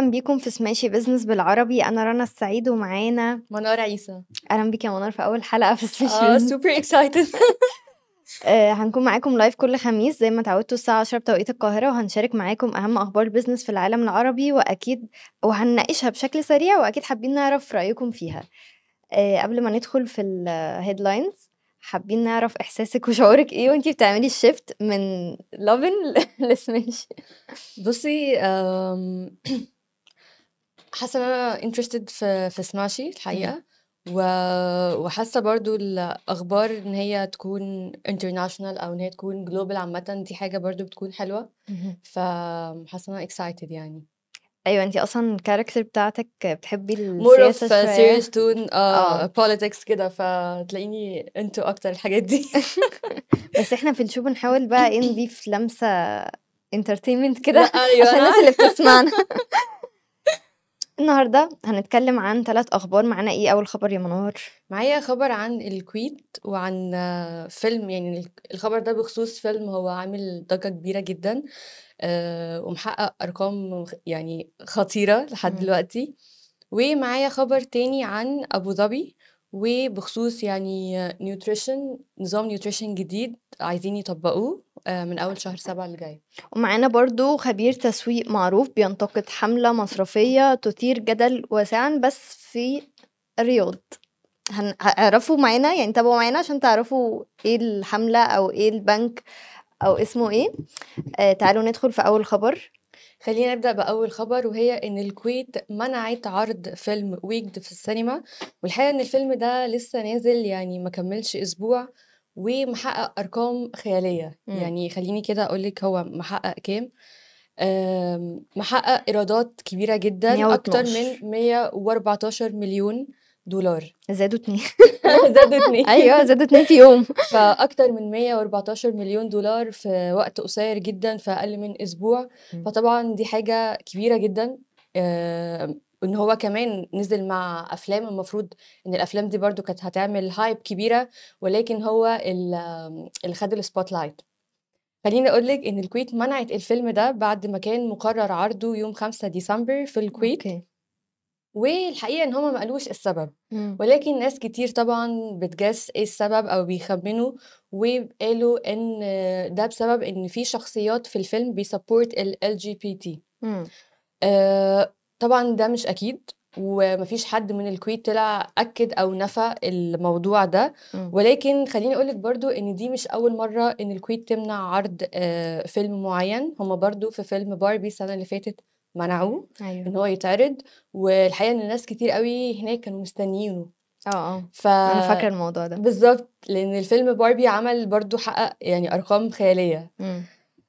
اهلا بيكم في سماشي بزنس بالعربي انا رنا السعيد ومعانا منار عيسى اهلا بيك يا منار في اول حلقه في سماشي اه بزنس سوبر اكسايتد آه هنكون معاكم لايف كل خميس زي ما تعودتوا الساعه 10 بتوقيت القاهره وهنشارك معاكم اهم اخبار البيزنس في العالم العربي واكيد وهنناقشها بشكل سريع واكيد حابين نعرف رايكم فيها آه قبل ما ندخل في الهيدلاينز حابين نعرف احساسك وشعورك ايه وانتي بتعملي الشيفت من لافن لسماشي بصي أم، حاسه ان انا انترستد في في سماشي الحقيقه و... وحاسه برضو الاخبار ان هي تكون انترناشونال او ان هي تكون جلوبال عامه دي حاجه برضو بتكون حلوه فحاسه ان انا اكسايتد يعني ايوه انتي اصلا الكاركتر بتاعتك بتحبي مور اوف السياسه شويه سيريس تون آه. بوليتكس كده فتلاقيني انتوا اكتر الحاجات دي بس احنا في الشو بنحاول بقى ايه نضيف لمسه انترتينمنت لا كده ايوه عشان أنا الناس اللي بتسمعنا النهارده هنتكلم عن ثلاث اخبار معانا ايه اول خبر يا منار معايا خبر عن الكويت وعن آه، فيلم يعني الخبر ده بخصوص فيلم هو عامل ضجة كبيرة جدا آه، ومحقق أرقام خ- يعني خطيرة لحد مم. دلوقتي ومعايا خبر تاني عن أبو ظبي وبخصوص يعني نيوتريشن نظام نيوتريشن جديد عايزين يطبقوه آه، من أول شهر سبعة اللي جاي ومعانا برضو خبير تسويق معروف بينتقد حملة مصرفية تثير جدل واسعا بس في الرياض هن- هتعرفوا معانا يعني تابعوا معانا عشان تعرفوا ايه الحملة او ايه البنك او اسمه ايه آه تعالوا ندخل في اول خبر خلينا نبدأ بأول خبر وهي إن الكويت منعت عرض فيلم ويجد في السينما والحقيقة إن الفيلم ده لسه نازل يعني ما كملش أسبوع ومحقق أرقام خيالية مم. يعني خليني كده أقولك هو محقق كام آم، محقق إيرادات كبيرة جدا أكتر 112 من 114 مليون دولار زادوا اتنين زادوا اتنين ايوه زادوا اتنين في يوم فأكتر من 114 مليون دولار في وقت قصير جدا في أقل من أسبوع مم. فطبعا دي حاجة كبيرة جدا آه، إن هو كمان نزل مع أفلام المفروض إن الأفلام دي برضو كانت هتعمل هايب كبيرة ولكن هو ال- آم، اللي خد السبوت لايت خليني أقولك إن الكويت منعت الفيلم ده بعد ما كان مقرر عرضه يوم 5 ديسمبر في الكويت اوكي والحقيقة إن هما ما قالوش السبب مم. ولكن ناس كتير طبعا بتجس ايه السبب او بيخمنوا وقالوا ان ده بسبب ان في شخصيات في الفيلم بيسبورت ال LGBT مم. آه، طبعا ده مش اكيد ومفيش حد من الكويت طلع اكد او نفى الموضوع ده مم. ولكن خليني اقولك برضو ان دي مش اول مرة ان الكويت تمنع عرض آه، فيلم معين هما برضو في فيلم باربي السنة اللي فاتت منعوه ايوه ان هو يتعرض والحقيقة ان ناس كتير قوي هناك كانوا مستنيينه اه اه ف انا فاكره الموضوع ده بالظبط لان الفيلم باربي عمل برضو حقق يعني ارقام خياليه مم.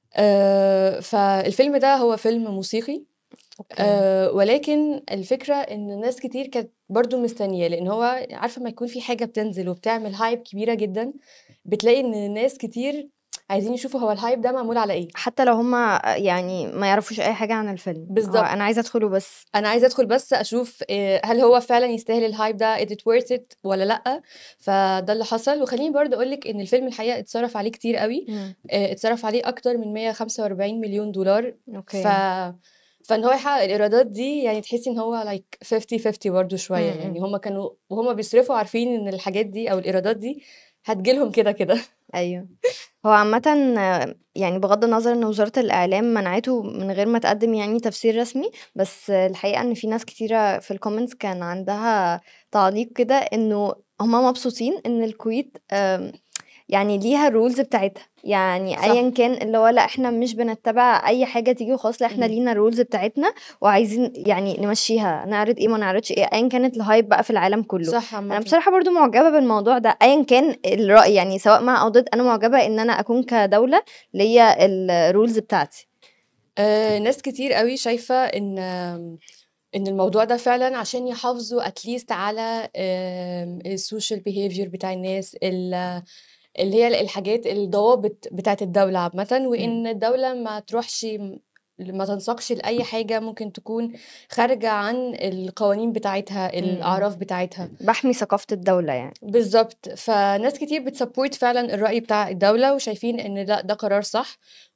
آه فالفيلم ده هو فيلم موسيقي اوكي آه ولكن الفكره ان ناس كتير كانت برضو مستنيه لان هو عارفه ما يكون في حاجه بتنزل وبتعمل هايب كبيره جدا بتلاقي ان ناس كتير عايزين يشوفوا هو الهايب ده معمول على ايه حتى لو هما يعني ما يعرفوش اي حاجه عن الفيلم هو بالظبط انا عايزه ادخله بس انا عايزه ادخل بس اشوف آه، هل هو فعلا يستاهل الهايب ده is it worth it ولا لا فده اللي حصل وخليني برضه اقول لك ان الفيلم الحقيقه اتصرف عليه كتير قوي مم. آه، اتصرف عليه اكتر من 145 مليون دولار ف اوكي فان هو يحقق الايرادات دي يعني تحسي ان هو لايك 50 50 برضه شويه مم. يعني هم كانوا وهم بيصرفوا عارفين ان الحاجات دي او الايرادات دي هتجيلهم كده كده ايوه هو عامة آه، يعني بغض النظر ان وزارة الاعلام منعته من غير ما تقدم يعني تفسير رسمي بس آه، الحقيقة ان في ناس كتيرة في الكومنتس كان عندها تعليق كده انه هما مبسوطين ان الكويت آم، يعني ليها الرولز بتاعتها يعني صح ايا كان اللي هو لا احنا مش بنتبع اي حاجه تيجي وخلاص لا احنا مم. لينا الرولز بتاعتنا وعايزين يعني نمشيها نعرض ايه ما نعرضش ايه ايا كانت الهايب بقى في العالم كله صح انا عامه بصراحه برضو معجبه بالموضوع ده ايا كان الراي يعني سواء مع او ضد انا معجبه ان انا اكون كدوله ليا الرولز بتاعتي آه، ناس كتير قوي شايفة ان آم، ان الموضوع ده فعلا عشان يحافظوا اتليست على السوشيال بيهيفير بتاع الناس ال- اللي هي الحاجات الضوابط بتاعت الدولة عامة مم. وان الدولة ما تروحش ما تنساقش لأي حاجة ممكن تكون خارجة عن القوانين بتاعتها، إمم، إمم. الأعراف بتاعتها. باحمي ثقافة الدولة يعني. بالضبط، فناس كتير بتsupport فعلًا الرأي بتاع الدولة وشايفين إن لأ ده قرار صح،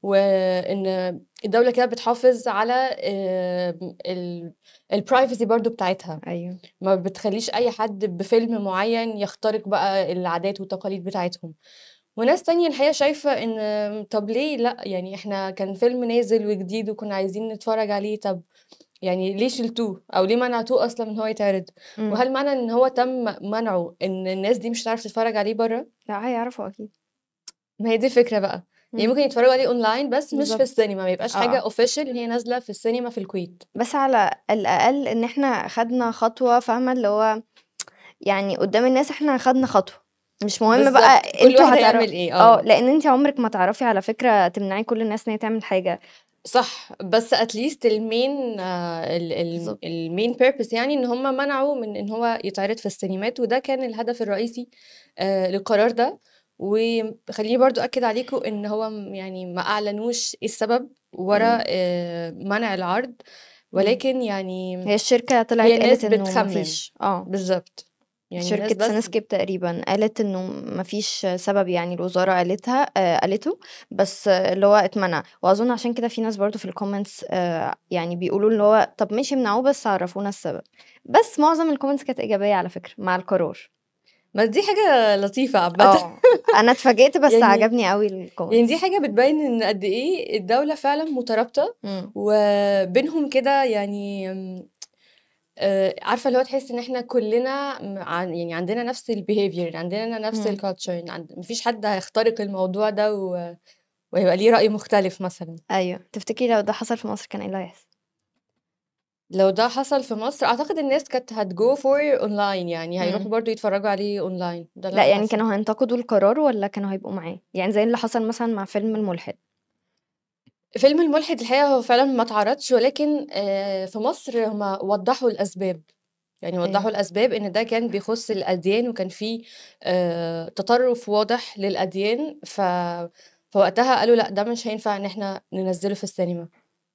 وإن الدولة كده بتحافظ على آمم ال الprivacy برضه بتاعتها، أيوه. ما بتخلّيش أي حد بفيلم معين يخترق بقى العادات والتقاليد بتاعتهم. وناس تانية الحقيقة شايفة إن طب ليه لأ، يعني إحنا كان فيلم نازل وجديد وكنا عايزين نتفرج عليه، طب يعني ليه شِلتوه أو ليه منعتوه أصلًا إن هو يتعرض؟ إمم. وهل معنى إن هو تم منعه إن الناس دي مش هتعرف تتفرج عليه برّه؟ لأ هيعرفوا أكيد. ما هي دي الفكرة بقى، يعني إمم. ممكن يتفرجوا عليه online بس مش بالضبط. في السينما، ما يبقاش آه، حاجة آه. official إن هي نازلة في السينما في الكويت. بس على الأقل إن إحنا خدنا خطوة فاهمة، اللي هو يعني قدّام الناس إحنا خدنا خطوة، مش مهم بقى بالضبط، كل أنتم واحد هتعر هيعمل إيه، آه، آه. لإن أنتِ عمرِك ما تعرفي على فكرة تمنعي كل الناس إن هي تعمل حاجة. صح، بس at least الmain ال ال بالضبط. الmain purpose يعني إن هم منعوا من إن هو يتعرض في السينمات، وده كان الهدف الرئيسي آآ للقرار ده، وخلّيني برضه أأكد عليكم إن هو م يعني ما أعلنوش إيه السبب ورا إمم. آآ منع العرض، إمم. ولكن يعني هي الشركة طلعت هي الناس قالت إنه ما بتخمن، فيش آه. بالضبط، يعني الناس شركة بس Cinescape تقريبًا قالت إنه ما فيش سبب يعني الوزارة قالتها آآ قالته، بس اللي هو اتمنع، وأظن عشان كده في ناس برضه في الcomments آآ يعني بيقولوا اللي هو طب ماشي امنعوه بس عرّفونا السبب، بس معظم الcomments كانت إيجابية على فكرة مع القرار. ما دي حاجة لطيفة عامةً. آه، أنا اتفاجئت بس يعني عجبني أوي يعني دي الcomments. حاجة بتبين إن قد إيه الدولة فعلًا مترابطة، إمم. وبينهم كده يعني آمم آآ عارفة اللي هو تحسّي إن إحنا كلنا م عن يعني عندنا نفس الbehavior عندنا نفس إمم. الculture عند ما فيش حد هيخترق الموضوع ده و وهيبقى ليه رأي مختلف مثلًا. أيوه، تفتكري لو ده حصل في مصر كان إيه اللي هيحصل؟ لو ده حصل في مصر أعتقد الناس كانت هتgo for online يعني هيروحوا إمم. برضه يتفرجوا عليه online ده اللي لأ أنا يعني حاساه. كانوا هينتقدوا القرار والّا كانوا هيبقوا معاه؟ يعني زي اللي حصل مثلًا مع فيلم الملحد. فيلم الملحد الحقيقة هو فعلًا ما اتعرضش، ولكن آآ في مصر هم وضّحوا الأسباب، يعني وضّحوا أيوه. الأسباب إن ده كان بيخُص الأديان وكان في آآ تطرُّف واضح للأديان، ف فوقتها قالوا لأ ده مش هينفع إن إحنا ننزّله في السينما.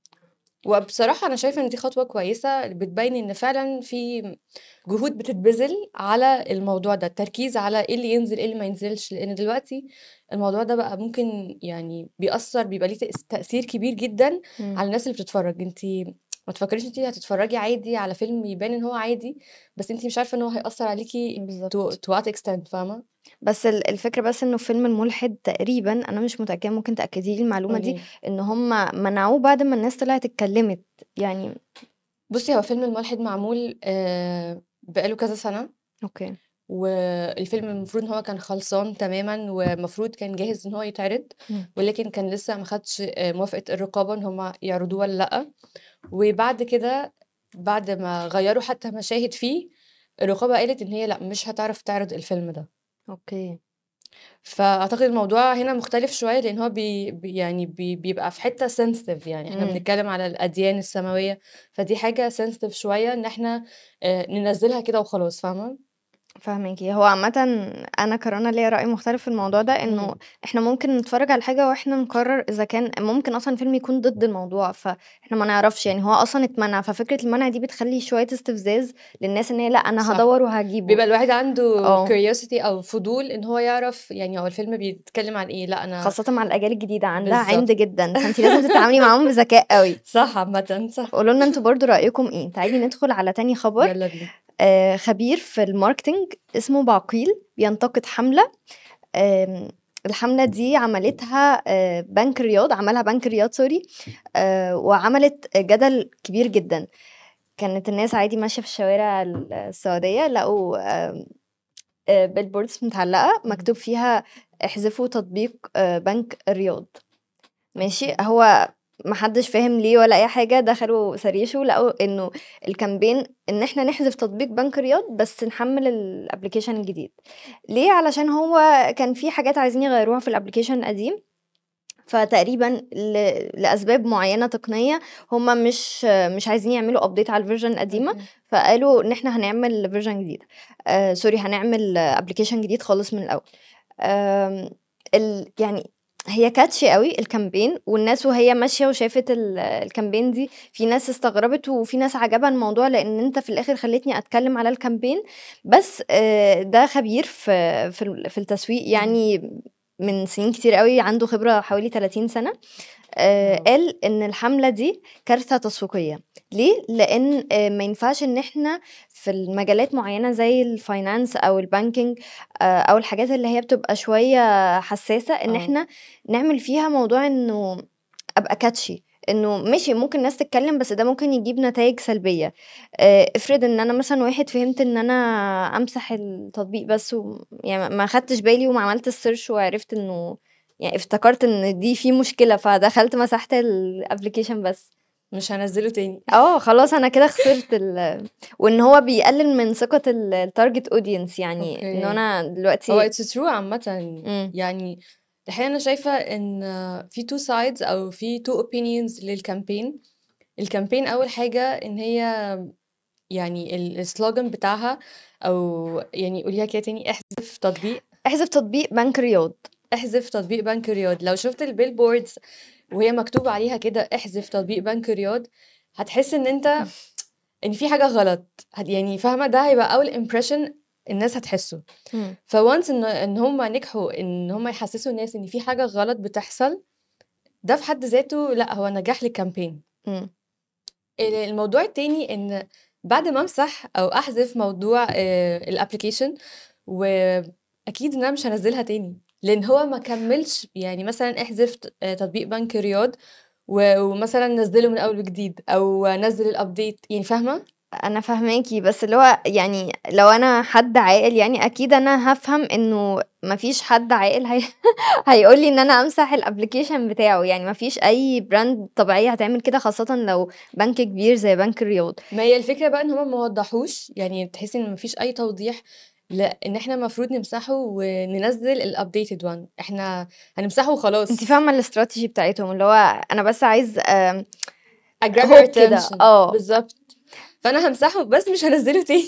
وبصراحة أنا شايفة إن دي خطوة كويسة بتبين إن فعلًا في جهود بتتبذل على الموضوع ده، التركيز على إيه اللي ينزل، إيه اللي ما ينزلش، لإن دلوقتي الموضوع ده بقى ممكن يعني بيأثّر بيبقى ليه تأس تأثير كبير جدًا إمم. على الناس اللي بتتفرّج، أنتِ ما تفكّريش إن أنتِ هتتفرّجي عادي على فيلم يبان إن هو عادي، بس أنتِ مش عارفة إن هو هيأثّر عليكِ to بالضبط. to what extent فاهمة؟ بس ال الفكرة بس إنه فيلم الملحد تقريبًا أنا مش متأكدة ممكن تأكدي لي المعلومة دي، قولي لي. إن هم منعوه بعد ما الناس طلعت اتكلمت، يعني بُصّي هو فيلم الملحد معمول آآ بقى له كذا سَنة. أوكي. والفيلم المفروض إن هو كان خلصان تمامًا والمفروض كان جاهز إن هو يتعرض، إمم. ولكن كان لسه ما خدش آآ موافقة الرقابة إن هم يعرضوه والّا لأ، وبعد كده بعد ما غيّروا حتى مشاهد فيه، الرقابة قالت إن هي لأ مش هتعرف تعرض الفيلم ده. أوكي. فأعتقد الموضوع هنا مختلف شوية لإن هو بي بي يعني بي بيبقى في حتّة sensitive يعني إحنا إمم. بنتكلم على الأديان السماوية، فدي حاجة sensitive شوية إن إحنا آآ ننزّلها كده وخلاص، فاهمة؟ فاهماكِ، هو عامةً أنا كرنا ليّا رأي مختلف في الموضوع ده، إنه إمم. إحنا ممكن نتفرّج على حاجة وإحنا نقرر إذا كان ممكن أصلًا الفيلم يكون ضد الموضوع، فإحنا ما نعرفش، يعني هو أصلًا اتمنع، ففكرة المنع دي بتخلّي شوية استفزاز للناس إن هي لأ أنا صح. هادوّر وهاجيبه. بيبقى الواحد عنده آه. curiosity أو فضول إن هو يعرف يعني هو الفيلم بيتكلم عن إيه، لأ أنا خاصةً مع الأجيال الجديدة، عندها عِند بالضبط. جدًا، فأنتِ لازم تتعاملي معاهم بذكاء أوي. صح عامةً، صح. قولوا لنا أنتم برضه رأيكم إيه؟ تعالي ندخل على تاني خبر، يالّا بينا. آآ خبير في الmarketing اسمه بعقيل بينتقد حملة آمم الحملة دي عملتها آآ بنك الرياض، عملها بنك الرياض sorry آآ وعملت جدل كبير جدًا. كانت الناس عادي ماشية في الشوارع ال السعودية لقوا آمم آآ billboards متعلقة إمم. مكتوب فيها احذفوا تطبيق آآ بنك الرياض. ماشي، هو ما حدش فاهم ليه ولا أي حاجة، دخلوا سريشوا لقوا إنه الcampaign إن إحنا نحذف تطبيق بنك الرياض بس نحمّل الapplication الجديد. ليه؟ علشان هو كان في حاجات عايزين يغيّروها في الapplication القديم، فتقريبًا ل لأسباب معيّنة تقنية هم مش مش عايزين يعملوا update على الversion القديمة، أوكي. فقالوا إن إحنا هنعمل version جديدة آآ sorry هنعمل application جديد خالص من الأول. آمم ال يعني هي catchy أوي الcampaign والناس وهي ماشية وشافت ال الcampaign دي في ناس استغربت وفي ناس عجبها الموضوع لإن أنت في الآخر خلّيتني أتكلم على الcampaign بس آآ ده خبير في في ال في التسويق إمم. يعني من سنين كتير أوي عنده خبرة حوالي 30 سنة آآ واو! قال إن الحملة دي كارثة تسويقية، ليه؟ لإن آآ ما ينفعش إن إحنا في المجالات معيّنة زي الfinance أو الbanking آآ أو الحاجات اللي هي بتبقى شوية حساسة إن آه. إحنا نعمل فيها موضوع إنه أبقى catchy إنه ماشي ممكن الناس تتكلم بس ده ممكن يجيب نتايج سلبية، آآ افرض إن أنا مثلًا واحد فهمت إن أنا أمسح التطبيق بس و يعني ما خدتش بالي وما عملتش search وعرفت إنه يعني افتكرت إن دي في مشكلة فدخلت مسحت الapplication بس. مش هانزّله تاني. آه خلاص أنا كده خسرت ال وإن هو بيقلل من ثقة ال الtarget audience يعني إنه أوكي. أنا هو دلوقتي it's true عامةً، إمم. يعني الحقيقة أنا شايفة إن في 2 sides أو في 2 opinions للcampaign. الcampaign أول حاجة إن هي يعني ال الslogan بتاعها أو يعني قوليها كده تاني احذف تطبيق احذف تطبيق بنك رياض. احذف تطبيق بنك رياض، لو شُفت الbillboards وهي مكتوب عليها كده احذف تطبيق بنك رياض، هتحس إن أنت إن في حاجة غلط، هت يعني فاهمة ده هيبقى أول impression الناس هتحسه. إمم. فonce إن إن هُم نجحوا إن هُم يحسسوا الناس إن في حاجة غلط بتحصل، ده في حد ذاته لأ هو نجاح للcampaign. إمم. ال الموضوع التاني إن بعد ما أمسح أو أحذف موضوع آآ الapplication وأكيد إن أنا مش هانزّلها تاني، لإن هو ما كمّلش يعني مثلًا احذف ت تطبيق بنك رياض و ومثلًا نزّله من أول وجديد أو نزّل الupdate يعني فاهمة؟ أنا فاهماكِ، بس اللي هو يعني لو أنا حد عاقل يعني أكيد أنا هافهم إنه ما فيش حد عاقل هي هيقول لي إن أنا أمسح الapplication بتاعه، يعني ما فيش أي brand طبيعية هتعمل كده خاصةً لو بنك كبير زي بنك الرياض. ما هي الفكرة بقى إن هُم ما وضّحوش، يعني تحسّي إن ما فيش أي توضيح لإن إحنا المفروض نمسحه وننزّل الupdated one، إحنا هنمسحه أنتِ وخلاص. فاهمة الstrategy بتاعتهم، اللي هو أنا بس عايز آمم أgrab hook your كده، attention آه. بالضبط. فأنا هامسحه بس مش هانزّله تاني.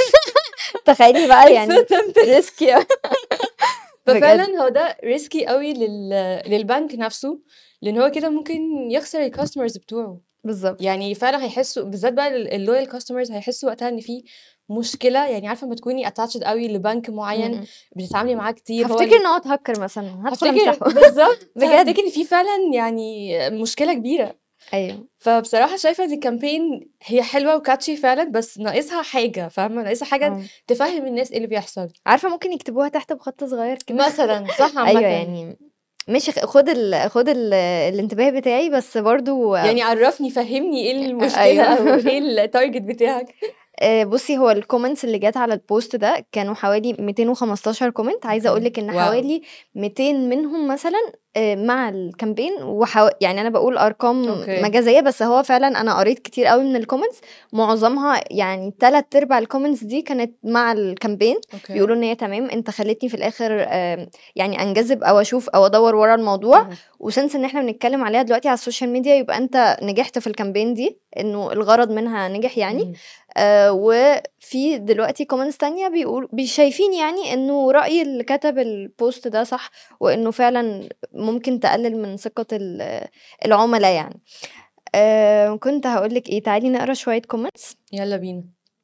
تخيلي بقى it's يعني so simple. risky أوي بجد. ففعلًا هو ده risky أوي لل للبنك نفسه، لإن هو كده ممكن يخسر الcustomers بتوعه. بالضبط. يعني فعلًا هيحسّوا بالذات بقى ال الloyal customers هيحسّوا وقتها إن في مشكلة، يعني عارفة أمّا تكوني attached أوي لبنك إمم، معيّن إمم. بتتعاملي معاه كتير هو هافتكر ال إن هو اتهكر مثلًا، هادخل هافتكر أمسحه بالضبط، بجد. هافتكر إن في فعلًا يعني مشكلة كبيرة. أيوه. فبصراحة شايفة إن الcampaign هي حلوة وcatchy فعلًا، بس ناقصها حاجة فاهمة، ناقصها حاجة آه. تفهّم الناس إيه اللي بيحصل. عارفة ممكن يكتبوها تحت بخط صغير كده مثلًا، صح أيوه عامةً. يعني ماشي خ خُد ال خُد ال الانتباه بتاعي بس برضه يعني عرّفني فهّمني إيه المشكلة أيوه. أو إيه الtarget بتاعك. آآ بُصّي هو الcomments اللي جات على الpost ده كانوا حوالي 215 comment عايزة أقول أوكي، لِك إن واو! حوالي 200 منهم مثلًا آآ مع الcampaign وحوا يعني أنا باقول أرقام أوكي. مجازية، بس هو فعلًا أنا قريت كتير أوي من الcomments معظمها يعني 3/4 الcomments دي كانت مع الcampaign أوكي. بيقولوا إن هي تمام، أنت خلّيتني في الآخر آمم يعني أنجذب أو أشوف أو أدوّر ورا الموضوع، اهم. وsince إن إحنا بنتكلم عليها دلوقتي على السوشيال ميديا يبقى أنت نجحت في الcampaign دي، إنه الغرض منها نجح يعني. اهم. آآ وفي دلوقتي comments تانية بيقول بي شايفين يعني إنه رأي اللي كتب الpost ده صح، وإنه فعلًا ممكن تقلل من ثقة ال العملا يعني. آآ كنت هاقول لِك إيه، تعالي نقرا شوية comments. يالّا بينا.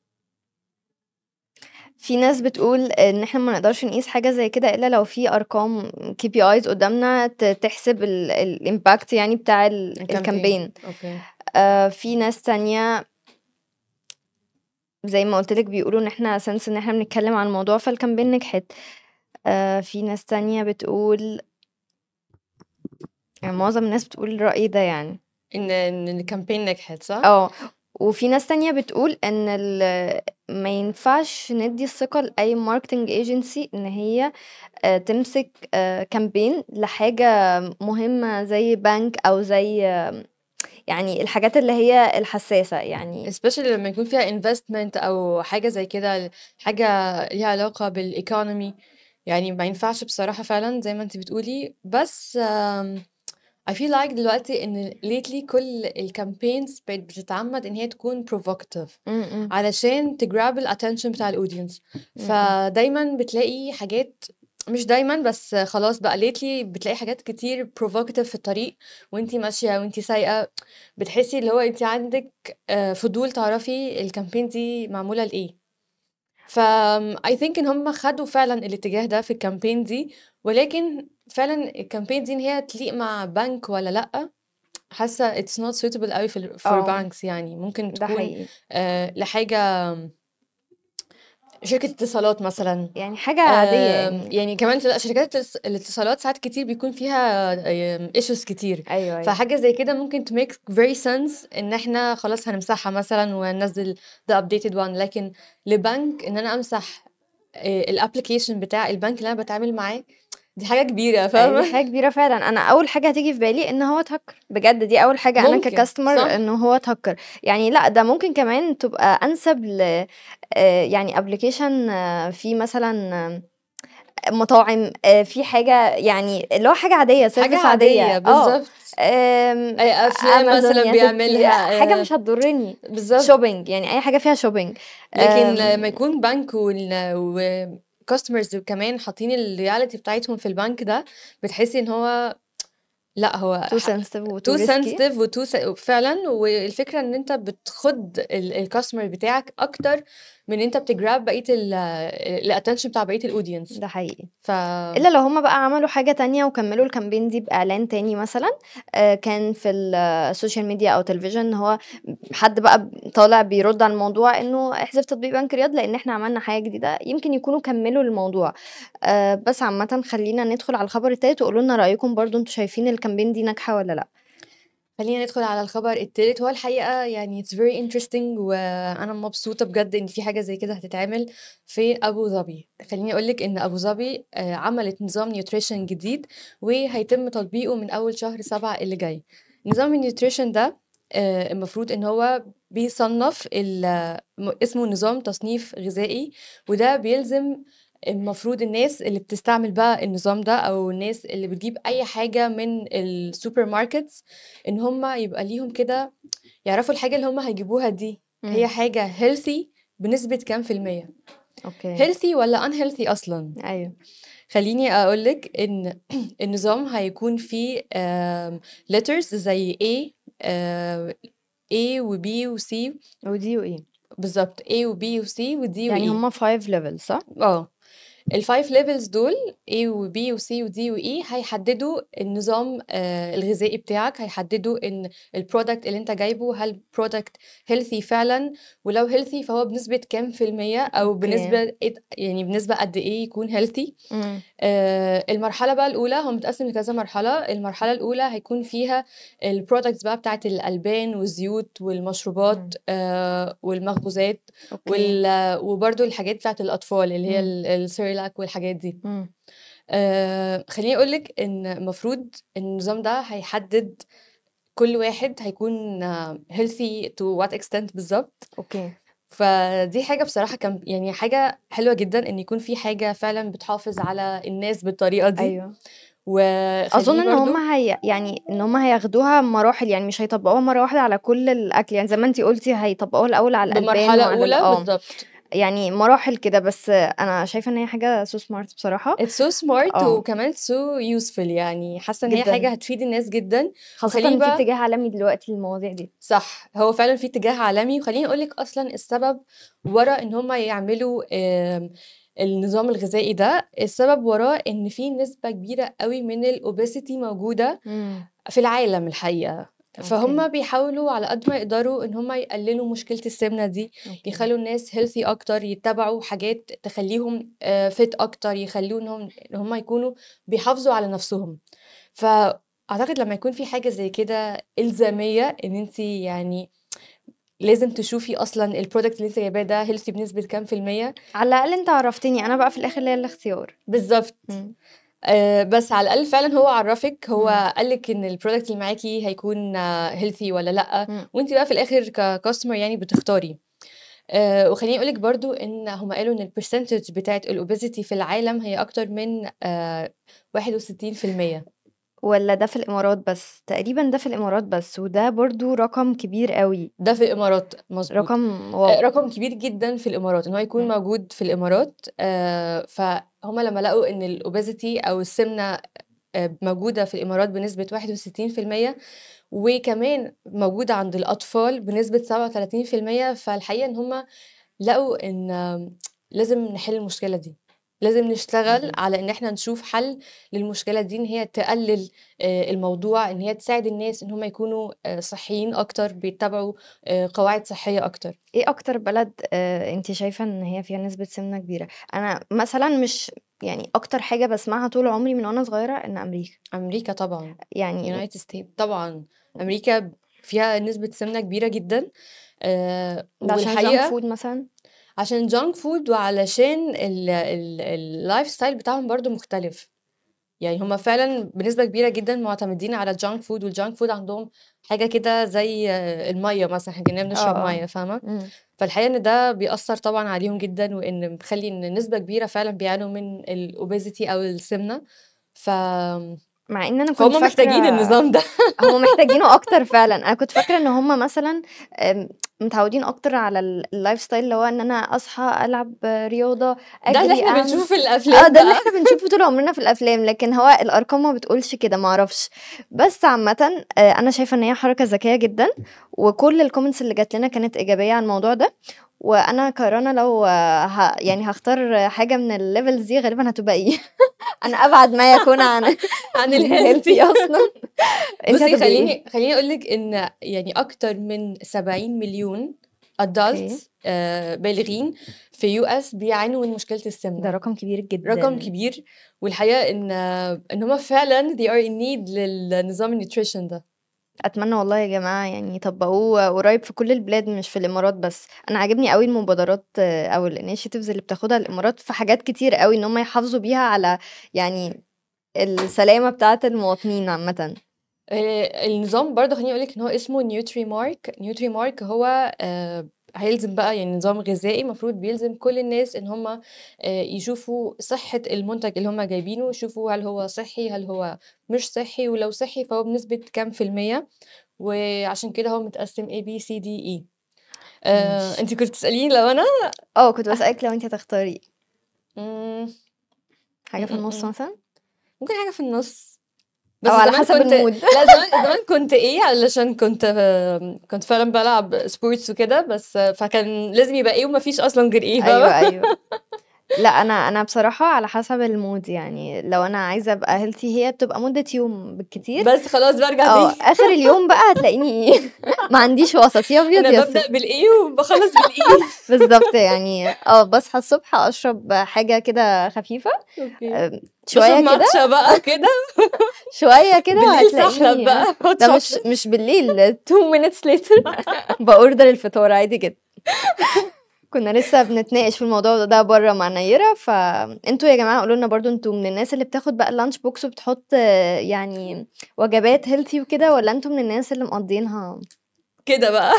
في ناس بتقول إن إحنا ما نقدرش نقيس حاجة زي كده إلا لو في أرقام KPIs قدامنا ت تحسب ال الimpact يعني بتاع ال الcampaign الcampaign. أوكي. آآ في ناس تانية زي ما قُلت لِك بيقولوا إن إحنا since إن إحنا بنتكلم عن الموضوع فالcampaign نجحت. آآ في ناس تانية بتقول يعني معظم الناس بتقول الرأي ده يعني. إن إن الcampaign نجحت صح؟ آه، وفي ناس تانية بتقول إن ال ما ينفعش ندّي الثقة لأي marketing agency إن هي آآ تمسك آآ campaign لحاجة مهمة زي بنك أو زي يعني الحاجات اللي هي الحساسة يعني especially لمّا يكون فيها investment أو حاجة زي كده، حاجة ليها علاقة بالeconomy يعني ما ينفعش بصراحة فعلًا زي ما أنتِ بتقولي، بس آمم I feel like دلوقتي إن lately كل الcampaigns بقت بتتعمد إن هي تكون provocative إمم، إمم. علشان تgrab الattention بتاع الaudience إمم، إمم. فدايمًا بتلاقي حاجات مش دايمًا بس خلاص بقى lately بتلاقي حاجات كتير provocative في الطريق وأنتِ ماشية وأنتِ سايقة، بتحسي اللي هو أنتِ عندِك آآ فضول تعرفي الcampaign دي معمولة لإيه. ف آمم I think إن هُم خدوا فعلًا الاتجاه ده في الcampaign دي، ولكن فعلًا الcampaign دي إن هي تليق مع بنك والّا لأ، حاسة it's not suitable أوي في ال for آه. banks يعني ممكن ده تكون حقيقي. آآ لحاجة شركة اتصالات مثلًا. يعني حاجة عادية آمم يعني يعني كمان لأ شركات الاتص الاتصالات ساعات كتير بيكون فيها آمم issues كتير، أيوه، أيوه. فحاجة زي كده ممكن to make very sense إن إحنا خلاص هنمسحها مثلًا وننزّل the updated one لكن لبنك إن أنا أمسح آآ الapplication بتاع البنك اللي أنا باتعامل معاه، دي حاجة كبيرة أيوه فاهمة؟ دي حاجة كبيرة فعلًا، أنا أول حاجة هتيجي في بالي إن هو اتهكر، بجد دي أول حاجة أنا ممكن، كcustomer صح. إنه هو اتهكر، يعني لأ ده ممكن كمان تبقى أنسب ل آآ يعني application فيه مثلًا مطاعم، آآ في حاجة يعني اللي هو حاجة عادية حاجة service عادية، عادية آه، بالضبط. آمم أ أفلام أمازون مثلًا يا ستي، بيعملها حاجة آآ مش هتضرني، بالضبط. shopping يعني أي حاجة فيها shopping لكن لمّا آمم يكون بنك وال وcustomers كمان حاطين الreality بتاعتهم في البنك ده، بتحسي إن هو لأ هو too ح sensitive و too too risky. sensitive وtoo س فعلًا والفكرة إن أنت بتخُض ال الcustomer بتاعك أكتر من إن أنت بتgrab بقية ال الattention بتاع بقية الaudience. ده حقيقي. ف إلا لو هُم بقى عملوا حاجة تانية وكمّلوا الcampaign دي بإعلان تاني مثلًا، آآ كان في السوشيال ميديا أو تلفزيون إن هو حد بقى ب طالع بيرُد على الموضوع إنه احذف تطبيق بنك رياض لإن إحنا عملنا حاجة جديدة، يمكن يكونوا كمّلوا الموضوع. آآ بس عامةً خلّينا ندخل على الخبر التالت وقولوا لنا رأيكم برضه أنتم شايفين الcampaign دي ناجحة والّا لأ؟ خلّينا ندخل على الخبر التالت، هو الحقيقة يعني it's very interesting وأنا مبسوطة بجد إن في حاجة زي كده هتتعمل في أبو ظبي. خلّيني أقول لِك إن أبو ظبي آآ عملت نظام nutrition جديد وهيتم تطبيقه من أول شهر 7 اللي جاي. نظام الnutrition ده آآ المفروض إن هو بيصنّف ال م اسمه نظام تصنيف غذائي، وده بيلزم المفروض الناس اللي بتستعمل بقى النظام ده أو الناس اللي بتجيب أي حاجة من الsupermarkets إن هُم يبقى ليهم كده يعرفوا الحاجة اللي هُم هيجيبوها دي هي إمم. حاجة healthy بنسبة كام في المِيّة، أوكي. healthy والّا unhealthy أصلًا. أيوه. خلّيني أقول لِك إن النظام هيكون فيه آمم letters زي A آآ A وB وC وD وE. بالضبط A وB وC وD يعني وE. هُم 5 levels صح؟ آه. ال5 levels دول A وB وC وD وE هيحددوا النظام آآ الغذائي بتاعك، هيحددوا إن الproduct اللي أنت جايبه هل product healthy فعلًا، ولو healthy فهو بنسبة كام في المِيّة أو أوكي. بنسبة ات يعني بنسبة قد إيه يكون healthy. إمم. آآ المرحلة بقى الأولى هو متقسّم لكذا مرحلة، المرحلة الأولى هيكون فيها الproducts بقى بتاعة الألبان والزيوت والمشروبات إمم. آآ والمخبوزات أوكي. وال وبرضه الحاجات بتاعة الأطفال اللي هي إمم. ال الcerelac والحاجات دي. إمم. آآ خلّيني أقول لِك إن المفروض النظام ده هيحدد كل واحد هيكون healthy to what extent بالضبط. أوكي. فدي حاجة بصراحة كان يعني حاجة حلوة جدًا إن يكون في حاجة فعلًا بتحافظ على الناس بالطريقة دي. أيوه. وخلّيني أظن إن هُم برضه هي يعني إن هُم هياخدوها مراحل، يعني مش هيطبّقوها مرّة واحدة على كل الأكل، يعني زي ما أنتِ قُلتِ هيطبّقوها الأول على الألبان بمرحلة وعلى ال أولى آه. بالضبط. يعني مراحل كده، بس أنا شايفة إن هي حاجة so smart بصراحة. it's so smart آه. وكمان so useful يعني حاسة إن هي جدًا. حاجة هتفيد الناس جدًا، خاصةً وخلّيني إن في بقى اتجاه عالمي دلوقتي للمواضيع دي. صح، هو فعلًا في اتجاه عالمي وخلّيني أقول لِك أصلًا السبب ورا إن هُم يعملوا آمم النظام الغذائي ده، السبب وراه إن في نسبة كبيرة أوي من الobesity موجودة إمم. في العالم الحقيقة، فهُم أوكي. بيحاولوا على قد ما يقدروا إن هُم يقللوا مشكلة السمنة دي، أوكي. يخلّوا الناس healthy أكتر، يتّبعوا حاجات تخلّيهم آآ fit أكتر، يخلّونهم إن هُم يكونوا بيحافظوا على نَفْسهم. فأعتقد لمّا يكون في حاجة زي كده إلزامية إن أنتِ يعني لازم تشوفي أصلًا الproduct اللي أنتِ جايباه ده healthy بنسبة كام في المِيّة. على الأقل أنت عرّفتني، أنا بقى في الآخر ليّا الاختيار. بالضبط. إمم. آآ بس على الأقل فعلًا هو عرّفِك، هو إمم. قال لِك إن الproduct اللي معاكِ هيكون healthy والّا لأ، إمم. وأنتِ بقى في الآخر كcustomer يعني بتختاري. آآ وخلّيني أقول لِك برضه إن هُم قالوا إن الpercentage بتاعة الobesity في العالم هي أكتر من آآ 61%. والّا ده في الإمارات بس؟ تقريبًا ده في الإمارات بس، وده برضه رقم كبير أوي. ده في الإمارات، مضبوط. رقم آآ واو! رقم كبير جدًا في الإمارات، إن هو يكون إمم. موجود في الإمارات آآ ف هم لما لقوا ان الاوبيزيتي او السمنه آه، موجوده في الامارات بنسبه 61% وكمان موجوده عند الاطفال بنسبه 37% فالحقيقه ان هم لقوا ان آم، لازم نحل المشكله دي لازم نشتغل مهم. على ان احنا نشوف حل للمشكله دي ان هي تقلل آه، الموضوع ان هي تساعد الناس ان هم يكونوا آه، صحيين اكتر بيتبعوا آه، قواعد صحيه اكتر ايه اكتر بلد آه انت شايفة ان هي فيها نسبة سمنة كبيرة انا مثلا مش يعني اكتر حاجة بسمعها طول عمري من وانا صغيرة ان امريكا امريكا طبعا يعني يونايتد ستيت طبعا امريكا فيها نسبه سمنه كبيره جدا آه، ده عشان جانك والحقيقه فود مثلا عشان جانك فود وعلشان اللايف ستايل بتاعهم برضو مختلف يعني هما فعلا بنسبة كبيرة جدا معتمدين على الجانك فود والجانك فود عندهم حاجة كده زي آه، المية مثلا احنا كنا اه بنشرب اه مية فاهمة مم. فالحقيقة ان ده بيأثر طبعا عليهم جدا وان مخلي ان نسبة كبيرة فعلا بيعانوا من الاوبيزيتي او السمنة ف مع ان انا كنت فهم محتاجين فاكرة النظام ده هم محتاجينه اكتر فعلا انا كنت فاكره ان هم مثلا أم، متعودين اكتر على ال- اللايف ستايل اللي هو ان انا اصحى العب رياضه ده اللي اجري احنا اعمل بنشوفه في اه الافلام ده اللي بقى احنا بنشوفه طول عمرنا في الافلام لكن هو الارقام ما بتقولش كده ما اعرفش بس عامه آه، انا شايفه ان هي حركه ذكيه جدا وكل الكومنتس اللي جات لنا كانت ايجابيه عن الموضوع ده وانا كرنا لو آه، ه... يعني هختار حاجه من الليفلز دي غالبا هتبقى ايه انا ابعد ما يكون عن عن الهيلثي الهيلثي اصلا انت بصي هتبقي ايه خليني خليني اقول لك ان يعني اكتر من 70 مليون اوكي adults آه، بالغين في يو اس بيعانوا من مشكله ده السمنه رقم كبير رقم جدا كبير والحقيقه ان ان هم فعلا they are in need للنظام النيوتريشن ده اتمنى والله يا جماعه يعني يطبقوه قريب في كل البلاد مش في الامارات بس انا عاجبني قوي المبادرات آه، او الانيشيتيفز اللي بتاخدها الامارات في حاجات كتير قوي ان هم يحافظوا بيها على يعني السلامه بتاعه المواطنين عامه آه، النظام برضه خليني اقول لك ان هو اسمه نيوتري مارك نيوتري مارك هو آه، هيلزم بقى يعني نظام غذائي المفروض بيلزم كل الناس ان هم يشوفوا صحة المنتج اللي هم جايبينه يشوفوا هل هو صحي هل هو مش صحي ولو صحي فهو بنسبة كام في المية وعشان كده هو متقسم A B C D E آه، ماشي انت كنت تسأليني لو انا اه كنت بسألك لو انت هتختاري مم، حاجه في مم، النص مم. مثلا ممكن حاجة في النص بس او على زمان حسب كنت المود لا زمان زمان كنت ايه علشان كنت كنت فعلا بلعب سبورتس وكده بس فكان لازم يبقى ايه ومفيش اصلا غير ايه ايوه فاهمة ايوه لا انا انا بصراحه على حسب المود يعني لو انا عايزه ابقى هيلثي هي بتبقى مده يوم بالكتير بس خلاص برجع اه تاني اخر اليوم بقى هتلاقيني ما عنديش وسط يا ابيض انا يا ببدأ اسود بالايه وبخلص بالايه بالظبط يعني اه بصحى الصبح اشرب حاجه كده خفيفه اوكي أم، بشرب شويه كده ماتشا بقى كده شويه كده بالليل سحلب هتلاقيني بقى هوت ده مش شوكليت مش بالليل 2 minutes later باوردر الفطار عادي جدا كنا لسه بنتناقش في الموضوع ده, ده بره مع نيرة فانتوا يا جماعه قولوا لنا برضو انتوا من الناس اللي بتاخد بقى اللانش بوكس وبتحط آه، يعني وجبات هيلثي وكده ولا انتوا من الناس اللي مقضينها كده بقى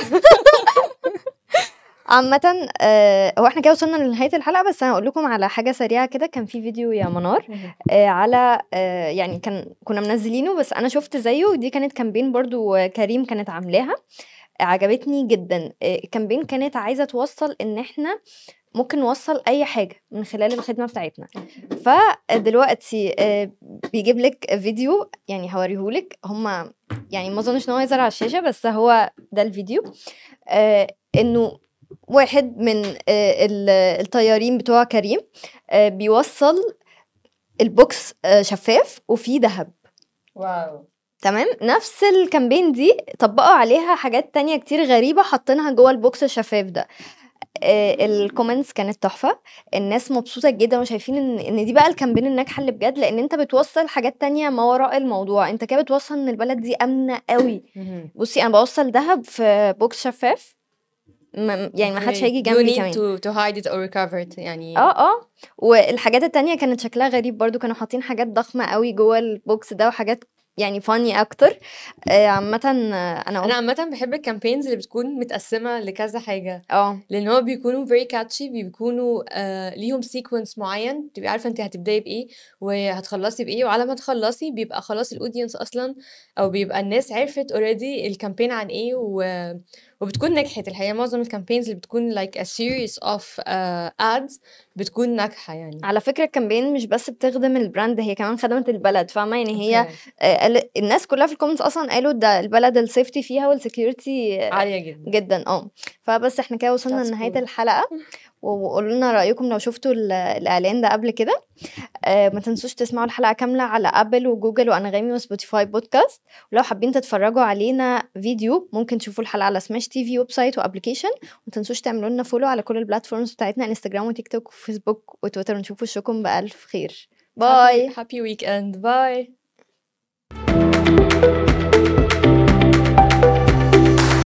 عامة آه، هو احنا كده وصلنا لنهاية الحلقة بس انا هقول لكم على حاجة سريعة كده كان في فيديو يا منار آه، على آه، يعني كان كنا منزلينه بس انا شفت زيه ودي كانت كامبين برضو آه، كريم كانت عاملاها آه، عجبتني جدا آه، الكامبين كانت عايزة توصل ان احنا ممكن نوصل اي حاجة من خلال الخدمة بتاعتنا فدلوقتي آه، بيجيب لك فيديو يعني هوريهولك هما يعني ما اظنش ان هو يظهر على الشاشة بس هو ده الفيديو آه، انه واحد من آه، ال- الطيارين بتوع كريم آه، بيوصل البوكس آه، شفاف وفيه ذهب واو تمام نفس الكامبين دي طبقوا عليها حاجات تانية كتير غريبة حاطينها جوه البوكس الشفاف ده آه، الكومنتس كانت تحفة الناس مبسوطة جدا وشايفين ان ان دي بقى الكامبين الناجحة اللي بجد لان انت بتوصل حاجات تانية ما وراء الموضوع انت كده بتوصل ان البلد دي امنة قوي بصي انا بوصل ذهب في بوكس شفاف م- يعني ما حدش اوكي هيجي you جنبي need كمان to to hide it or recover it يعني اه اه والحاجات التانية كانت شكلها غريب برضو كانوا حاطين حاجات ضخمة قوي جوه البوكس ده وحاجات يعني فاني اكتر آه، عامة آه، انا انا قلت عامه بحب الكامبينز اللي بتكون متقسمه لكذا حاجه اه لان هو بيكونوا very catchy بيكونوا آه ليهم سيكونس معين تبقي عارفه انت هتبداي بايه وهتخلصي بايه وعلى ما تخلصي بيبقى خلاص الاودينس اصلا او بيبقى الناس عرفت اوريدي الكامبين عن ايه و... وبتكون نجحت الحقيقه معظم الكامبينز اللي بتكون like a series of uh, ads بتكون ناجحة يعني. على فكرة الكامبين مش بس بتخدم البراند هي كمان خدمت البلد فاهمة يعني هي أوكي. آه، قال- الناس كلها في الكومنتس اصلا قالوا ده البلد السيفتي فيها والسكيورتي عالية جدًا. جدا اه فبس احنا كده وصلنا That's لنهاية cool. الحلقة وقولوا لنا رأيكم لو شفتوا ال- الإعلان ده قبل كده آه، ما تنسوش تسمعوا الحلقة كاملة على أبل وجوجل وأنغامي وسبوتيفاي بودكاست ولو حابين تتفرجوا علينا فيديو ممكن تشوفوا الحلقة على سماش تي في ويب سايت وابلكيشن وما تنسوش تعملوا لنا فولو على كل البلاتفورمز بتاعتنا انستجرام وتيك توك وفيسبوك وتويتر ونشوف وشكم بألف خير باي Happy happy weekend. Bye.